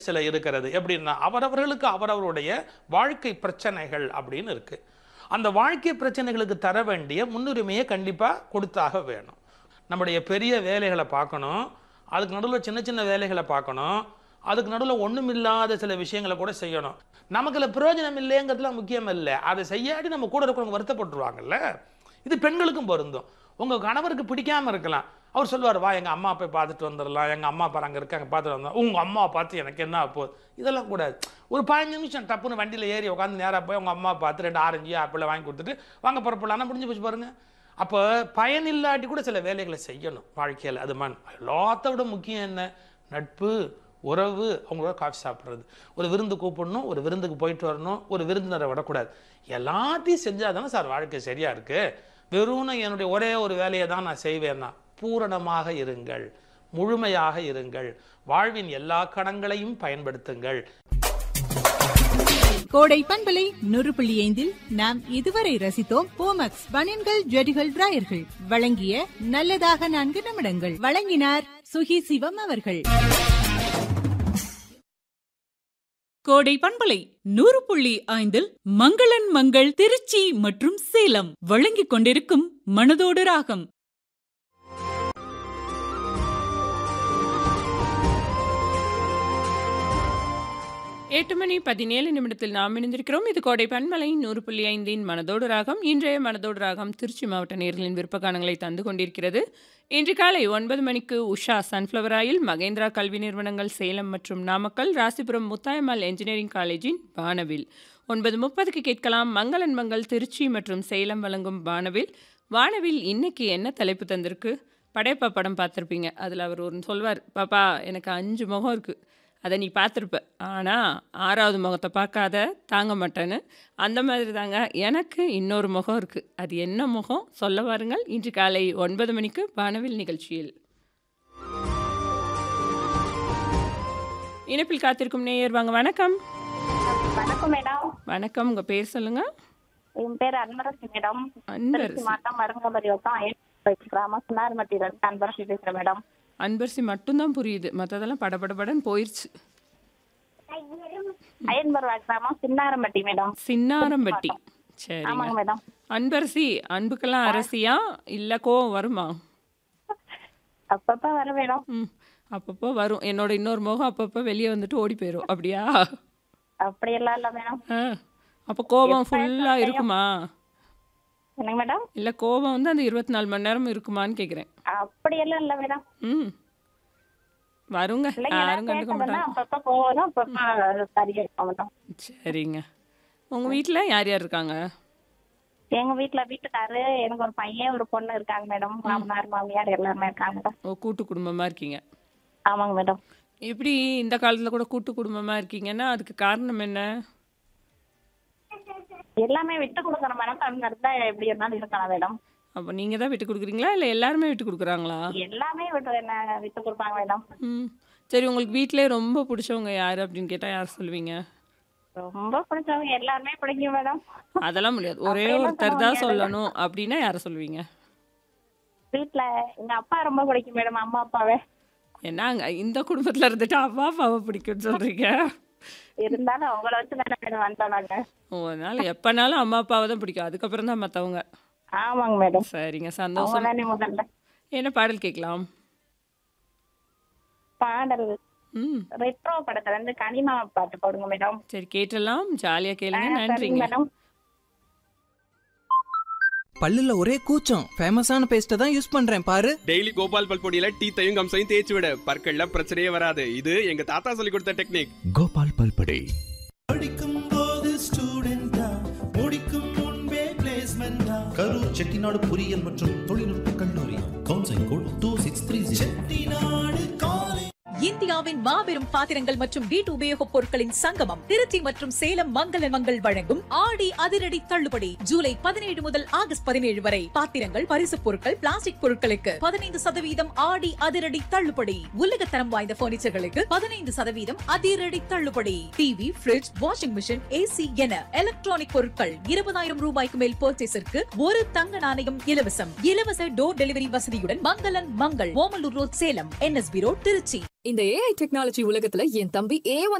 சில இருக்கிறது எப்படின்னா அவரவர்களுக்கு அவரவருடைய வாழ்க்கை பிரச்சனைகள் அப்படின்னு இருக்கு அந்த வாழ்க்கை பிரச்சனைகளுக்கு தர வேண்டிய முன்னுரிமையை கண்டிப்பாக கொடுத்தாக வேணும் நம்முடைய பெரிய வேலைகளை பார்க்கணும் அதுக்கு நடுவில் சின்ன சின்ன வேலைகளை பார்க்கணும் அதுக்கு நடுவில் ஒண்ணுமில்லாத சில விஷயங்களை கூட செய்யணும் நமக்குல பிரயோஜனம் இல்லைங்கிறதுலாம் முக்கியம் இல்லை அதை செய்யாடி நம்ம கூட இருக்கிறவங்க வருத்தப்பட்டுருவாங்கல்ல இது பெண்களுக்கும் பொருந்தும் உங்க கணவருக்கு பிடிக்காம இருக்கலாம் அவர் சொல்லுவார் வா எங்க அம்மா போய் பார்த்துட்டு வந்துடலாம் எங்க அம்மா அப்பா அங்கே இருக்காங்க பார்த்துட்டு வந்தோம் உங்க அம்மா பார்த்து எனக்கு என்ன போகுது இதெல்லாம் கூடாது ஒரு பதினஞ்சு நிமிஷம் டப்புன்னு வண்டியில் ஏறி உட்காந்து நேராக போய் உங்க அம்மா பார்த்து ரெண்டு ஆரஞ்சு ஆப்பிள வாங்கி கொடுத்துட்டு வாங்க புறப்படலாம் முடிஞ்சு போச்சு பாருங்க அப்போ பயன் இல்லாட்டி கூட சில வேலைகளை செய்யணும் வாழ்க்கையில் அது மண் எல்லாத்த விட முக்கியம் என்ன நட்பு உறவு அவங்களோட காஃபி சாப்பிட்றது ஒரு விருந்து கூப்பிடணும் ஒரு விருந்துக்கு போயிட்டு வரணும் ஒரு விருந்தினரை விடக்கூடாது எல்லாத்தையும் செஞ்சால் தானே சார் வாழ்க்கை சரியா இருக்கு வெறும் நான் என்னுடைய ஒரே ஒரு வேலையை தான் நான் செய்வேன்னா பூரணமாக இருங்கள் முழுமையாக இருங்கள் வாழ்வின் எல்லா கணங்களையும் பயன்படுத்துங்கள் கோடை பண்பலை நூறு புள்ளி ஐந்தில் நாம் இதுவரை ரசித்தோம் போமக்ஸ் பனியன்கள் ஜெடிகள் டிராயர்கள் வழங்கிய நல்லதாக நான்கு நிமிடங்கள் வழங்கினார் சுகி சிவம் அவர்கள் கோடை பண்பலை நூறு புள்ளி ஐந்தில் மங்களன் மங்கள் திருச்சி மற்றும் சேலம் வழங்கிக் கொண்டிருக்கும் மனதோடு ராகம் எட்டு மணி பதினேழு நிமிடத்தில் நாம் இணைந்திருக்கிறோம் இது கோடை பன்மலை நூறு புள்ளி ஐந்தின் மனதோடு ராகம் இன்றைய மனதோடு ராகம் திருச்சி மாவட்ட நேர்களின் விருப்பகானங்களை தந்து கொண்டிருக்கிறது இன்று காலை ஒன்பது மணிக்கு உஷா சன்ஃப்ளவர் ஆயில் மகேந்திரா கல்வி நிறுவனங்கள் சேலம் மற்றும் நாமக்கல் ராசிபுரம் முத்தாயம்மாள் என்ஜினியரிங் காலேஜின் வானவில் ஒன்பது முப்பதுக்கு கேட்கலாம் மங்களன் மங்கள் திருச்சி மற்றும் சேலம் வழங்கும் வானவில் வானவில் இன்னைக்கு என்ன தலைப்பு தந்திருக்கு படையப்பா படம் பார்த்துருப்பீங்க அதில் அவர் ஒரு சொல்வார் பாப்பா எனக்கு அஞ்சு முகம் இருக்குது அதை நீ பார்த்துருப்ப ஆனால் ஆறாவது முகத்தை பார்க்காத தாங்க மாட்டேன்னு அந்த மாதிரி தாங்க எனக்கு இன்னொரு முகம் இருக்குது அது என்ன முகம் சொல்ல வாருங்கள் இன்று காலை ஒன்பது மணிக்கு வானவில் நிகழ்ச்சியில் இணைப்பில் காத்திருக்கும் நேயர் வாங்க வணக்கம் வணக்கம் மேடம் வணக்கம் உங்கள் பேர் சொல்லுங்கள் என் பேர் அன்பரசி மேடம் அன்பரசி. திருச்சி மாவட்டம் மருங்கபரி வட்டம் கிராமம் சுனார்மட்டியில இருந்து அன்பரசி பேசுறேன் மேடம் அன்பரசி மட்டும்தான் புரியுது மற்றதெல்லாம் படபடபடன்னு போயிடுச்சு அயன்பர்வா கிராமம் சின்னாரம்பட்டி மேடம் சின்னாரம்பட்டி ஆமாங்க சரிங்க மேடம் அன்பரசி அன்புக்கெல்லாம் அரசியா இல்லை கோவம் வருமா அப்பப்ப வர மேடம் ம் அப்பப்போ வரும் என்னோட இன்னொரு முகம் அப்பப்போ வெளியே வந்துட்டு ஓடி போயிடும் அப்படியா அப்படியெல்லாம் இல்ல மேடம் ஆ அப்போ கோபம் ஃபுல்லாக இருக்குமா என்னங்க மேடம் இல்லை கோபம் வந்து அந்த இருபத்தி நாலு மணி நேரம் இருக்குமான்னு கேட்குறேன் அப்படியெல்லாம் இல்ல மேடம் ம் வருங்க இல்லைங்க யாரும் கண்டுக்க பேசுறதுன்னா மாட்டாங்க அப்பப்ப போகணும் அப்பப்ப சரியா இருக்கும் மேடம் சரிங்க உங்கள் வீட்டில் யார் யார் இருக்காங்க எங்க வீட்டுல வீட்டுக்காரு எனக்கு ஒரு பையன் ஒரு பொண்ணு இருக்காங்க மேடம் மாமனார் மாமியார் எல்லாருமே இருக்காங்க மேடம் ஓ கூட்டு குடும்பமாக இருக்கீங்க ஆமாங்க மேடம் எப்படி இந்த காலத்தில் கூட கூட்டு குடும்பமாக இருக்கீங்கன்னா அதுக்கு காரணம் என்ன எல்லாமே விட்டு கொடுக்குற மேடம் தமிழ் இருந்தா எப்படி இருந்தாலும் இருக்கலாம் மேடம் அப்போ நீங்கள் தான் விட்டு கொடுக்குறீங்களா இல்லை எல்லாருமே விட்டு கொடுக்குறாங்களா எல்லாமே விட்டு என்ன விட்டு கொடுப்பாங்க மேடம் ம் சரி உங்களுக்கு வீட்டிலே ரொம்ப பிடிச்சவங்க யார் அப்படின்னு கேட்டால் யார் சொல்லுவீங்க ரொம்ப பிடிச்சவங்க எல்லாருமே பிடிக்கும் மேடம் அதெல்லாம் முடியாது ஒரே அப்படியெல்லாம் ஒருத்தர் சொல்ல தான் முடியாது. சொல்லணும் அப்படின்னா யாரை சொல்லுவீங்க வீட்ல எங்க அப்பா ரொம்ப பிடிக்கும் மேடம் அம்மா அப்பாவே என்னங்க இந்த குடும்பத்தில் இருந்துட்டு அப்பா அப்பாவை பிடிக்கும்னு சொல்கிறீங்க இருந்தாலும் அவங்கள வச்சு தானே மேடம் வந்தோம் நாங்க ஓ அதனால எப்போனாலும் அம்மா அப்பாவை தான் பிடிக்கும் அதுக்கப்புறம் தான் மற்றவங்க ஆமாங்க மேடம் சரிங்க அவங்க சந்தோஷம் தானே முதல்ல என்ன பாடல் கேட்கலாம் பாடல் ம் ரெட்ரோ படத்துல இருந்து கனிமா பாட்டு போடுங்க மேடம் சரி கேட்டலாம் ஜாலியாக கேளுங்க ஆ, சரிங்க நன்றிங்க மேடம் பல்லுல ஒரே கூச்சம் ஃபேமஸான பேஸ்ட்டை தான் யூஸ் பண்றேன் பாரு டெய்லி கோபால் பல் பொடியில டீத்தையும் கம்சையும் தேய்ச்சி விட பற்கள்ல பிரச்சனையே வராது இது எங்க தாத்தா சொல்லி கொடுத்த டெக்னிக் கோபால் பல்படை படிக்கும் போது ஸ்டூடெண்டா முடிக்கும் முன்பே பிளேஸ்மெண்டா கரூர் செட்டிநாடு பொறியியல் மற்றும் தொழில்நுட்ப கல்லூரி counselling code two six three Chettinad college இந்தியாவின் மாபெரும் பாத்திரங்கள் மற்றும் வீட்டு உபயோகப் பொருட்களின் சங்கமம் திருச்சி மற்றும் சேலம் மங்கள மங்கள் வழங்கும் ஆடி அதிரடி தள்ளுபடி ஜூலை பதினேழு முதல் ஆகஸ்ட் பதினேழு வரை பாத்திரங்கள் பரிசுப் பொருட்கள் பிளாஸ்டிக் பொருட்களுக்கு பதினைந்து சதவீதம் ஆடி அதிரடி தள்ளுபடி உலகத்தரம் வாய்ந்த பர்னிச்சர்களுக்கு பதினைந்து சதவீதம் அதிரடி தள்ளுபடி TV fridge washing machine AC என எலக்ட்ரானிக் பொருட்கள் இருபதாயிரம் ரூபாய்க்கு மேல் பர்ச்சேஸிற்கு ஒரு தங்க நாணயம் இலவசம் இலவச டோர் டெலிவரி வசதியுடன் மங்களன் Mangal Omalur road Salem NSB road Trichy இந்த ஏஐ டெக்னாலஜி உலகத்துல என் தம்பி ஏ